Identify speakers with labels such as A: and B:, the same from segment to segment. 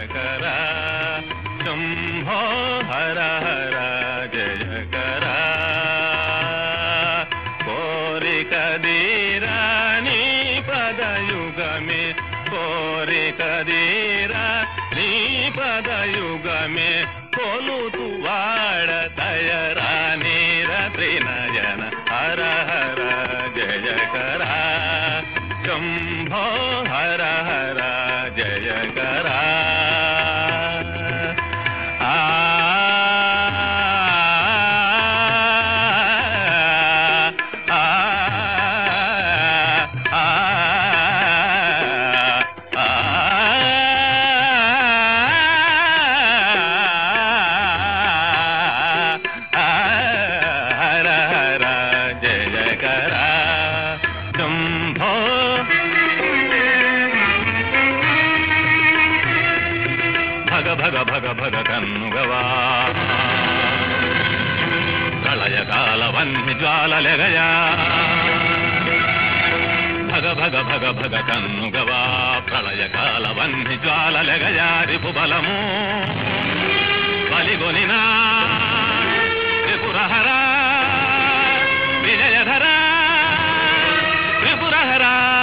A: జయకర శంభో హర హర జయకర కోరిక దీరా నీ పదయుగమే కోరిక దీరా నీ పదయుగమే కొలుతు వాడ తయరా నీర త్రినయన హర హర జయకర శంభో హర హర జయకర ఆ ఆ ఆ హర హర జయకర శంభో భగ భగ భగ భగ కన్నుగవా ప్రళయకాల వన్హి జ్వాలలెగయా భగ భగ భగ భగ కన్నుగవా ప్రళయకాల వన్హి జ్వాలలెగయా రిపు బలము బలిగొనినా త్రిపురహర విజయధర త్రిపురహర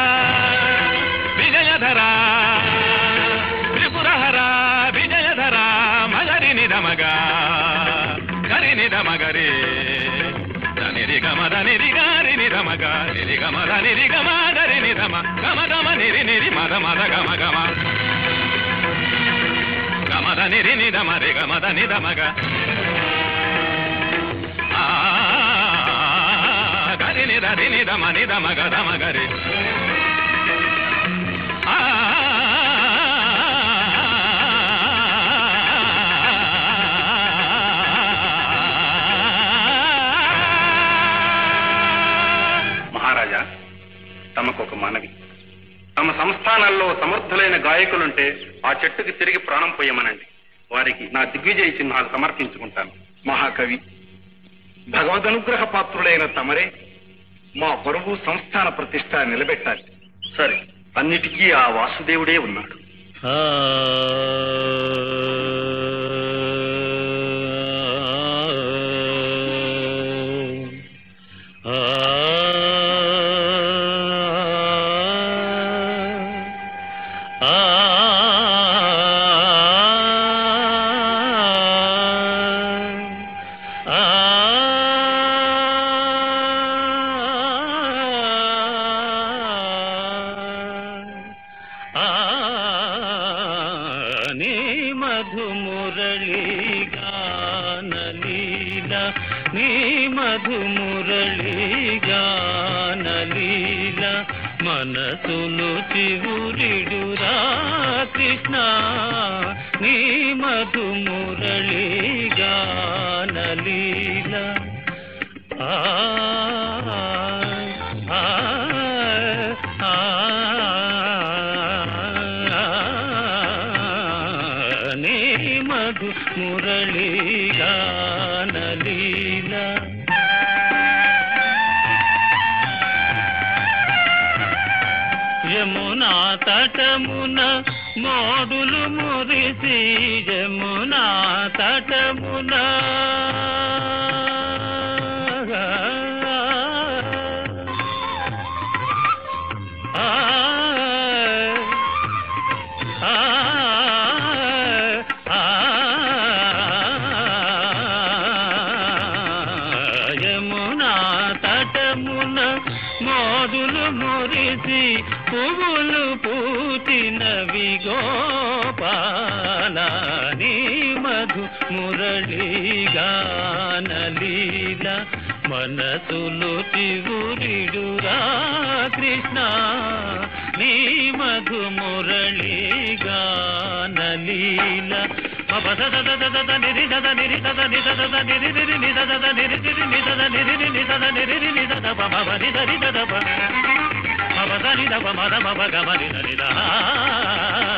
A: విజయధర త్రిపురహర విజయధర మగరి నిధమగ గరి నిధమగరి నిరి గమద నిరి గారి నిధమగ నిరి గమద నిరి గమ గరి నిధమ గమ గమ నిరి నిరి మద మద గమ గమ గమద నిరి నిధమ రి గమద నిధమగ ఆ గరి నిద రి నిధమ నిధమ గధమ గరి ఆ
B: మహారాజా తమకు ఒక మనవి తమ సంస్థానాల్లో సమర్థులైన గాయకులుంటే ఆ చెట్టుకి తిరిగి ప్రాణం పోయమనండి వారికి నా దిగ్విజయ చిహ్నాలు సమర్పించుకుంటాను
C: మహాకవి భగవదనుగ్రహ పాత్రులైన తమరే మా పరువు సంస్థాన ప్రతిష్ట నిలబెట్టాలి
B: సరే అన్నిటికీ ఆ వాసుదేవుడే ఉన్నాడు
A: నీ మధుమురళి గానలీల నీ మధుమురళి గానలీల మనసులు చివురిడురా కృష్ణ నీ మధుమురళి గానలీల ఆ ఆ ఆ నీ మధు మురళీ గానలీల యమునా తటమున మోడులు మురిసి యమునా తటమున ఆ ఆ ఆ యమునా తటమున మోదులు మురిసి పువ్వులు పూచినవి గోపాల నీ మధు మురళీ గానలీల మనసులు చివురిడురా కృష్ణ నీ మధు మురళీ గానలీల మప సద దద దద నిరి దద నిరి దద ని దద ద నిరి నిరి ని దద ద నిరి నిరి ని దద నిరి ని దద నిరి ని దద ప ప ని ద ని దద ప మప ద ని ద ప మ ద మ ప గ మ ని ద ని ద